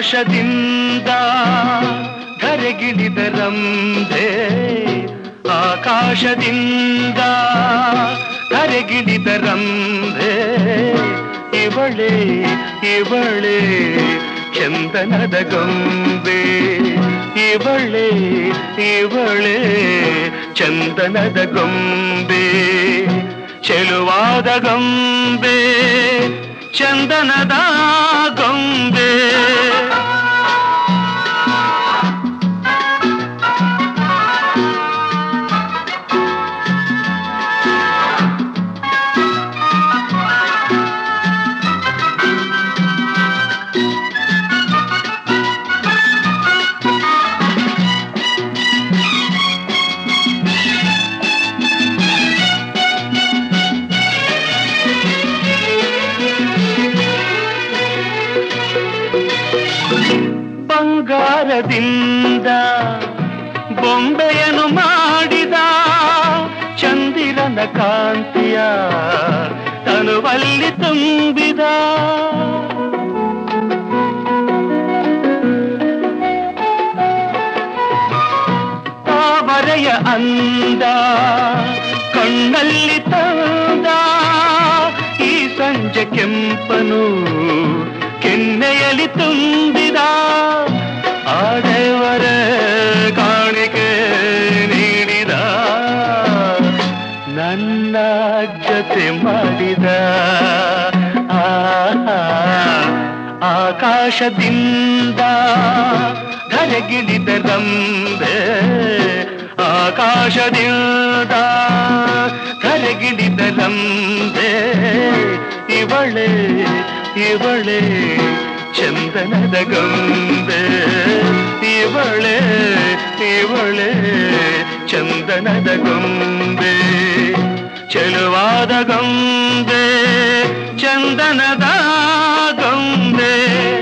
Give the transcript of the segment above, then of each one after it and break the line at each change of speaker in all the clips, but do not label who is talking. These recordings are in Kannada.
ಆಕಾಶದಿಂದ ಧರೆಗಿಳಿದ ರಂಭೆ ಆಕಾಶದಿಂದ ಧರೆಗಿಳಿದ ರಂಭೆ ಇವಳೆ ಇವಳೆ ಚಂದನದ ಗೊಂಬೆ ಇವಳೆ ಇವಳೆ ಚಂದನದ ಗೊಂಬೆ ಚೆಲುವಾದ ಗೊಂಬೆ ಚಂದನದ ಗೊಂಬೆ ಬಂಗಾರದಿಂದ ಬೊಂಬೆಯನ್ನು ಮಾಡಿದ ಚಂದಿರನ ಕಾಂತಿಯ ತನುವಲ್ಲಿ ತುಂಬಿದ ತಾವರೆಯ ಅಂದ ಕಣ್ಣಲ್ಲಿ ತಂದ ಈ ಸಂಜೆ ಕೆಂಪನು ಕೆನ್ನೆಯಲ್ಲಿ ತುಂಬಿದ ಆಡೆವರ ಕಾಣಿಕೆ ನೀಡಿದ ನನ್ನ ಜೊತೆ ಮಾಡಿದ ಆಹಾ, ಆಕಾಶದಿಂದ ಧರೆಗಿಳಿದ ರಂಬೆ ಆಕಾಶದಿಂದ ಧರೆಗಿಳಿದ ರಂಬೆ ಇವಳೆ ಇವಳೆ ಚಂದನದ ಗೊಂಬೆ ಇವಳೆ ಇವಳೆ ಚಂದನದ ಗೊಂಬೆ ಚೆಲುವಾದ ಗೊಂಬೆ ಚಂದನದ ಗೊಂಬೆ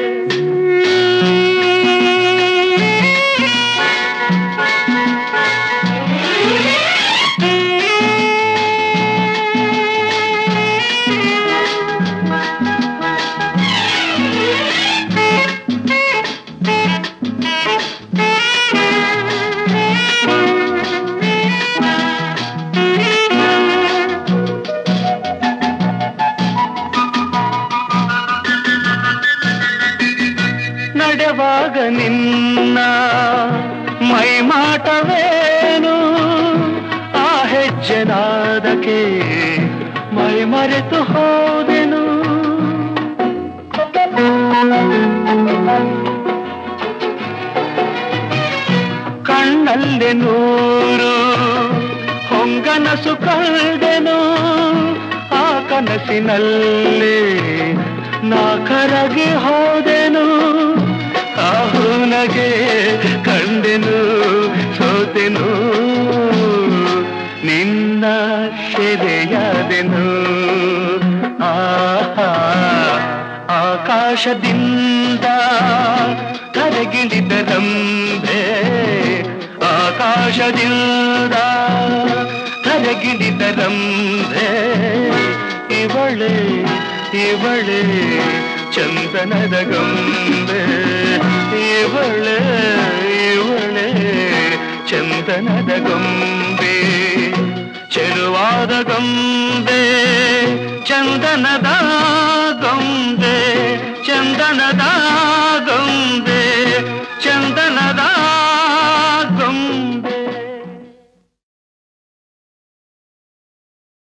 ನಡೆವಾಗ ನಿನ್ನ ಮೈಮಾಟವೇನು ಆ ಹೆಜ್ಜೆನಾದಕ್ಕೆ ಮೈ ಮರೆತು ಹೋದೆನು ಕಣ್ಣಲ್ಲಿ ನೂರು ಹೊಂಗನಸು ಕಂಡೆನು ಆ ಕನಸಿನಲ್ಲಿ ನಾ ಕರಗಿ ಹೋದೆನು ಆಹುನಗೆ ಕಂಡೆನು ಸೋತೆನು ನಿನ್ನ ಸೆರೆಯಾದೆನು ಆಹಾ ಆಕಾಶದಿಂದ ಕರಗಿಳಿದ ರಂಭೆ ಆಕಾಶದಿಂದ ಕರಗಿಳಿದ ರಂಭೆ ಇವಳೆ ಇವಳೆ ಚಂದನದ ಗೊಂಬೆ ಇವಳೆ ಇವಳೆ ಚಂದನದ ಗೊಂಬೆ ಚೆಲುವಾದ ಗೊಂಬೆ ಚಂದನದ ಗೊಂಬೆ ಚಂದನದ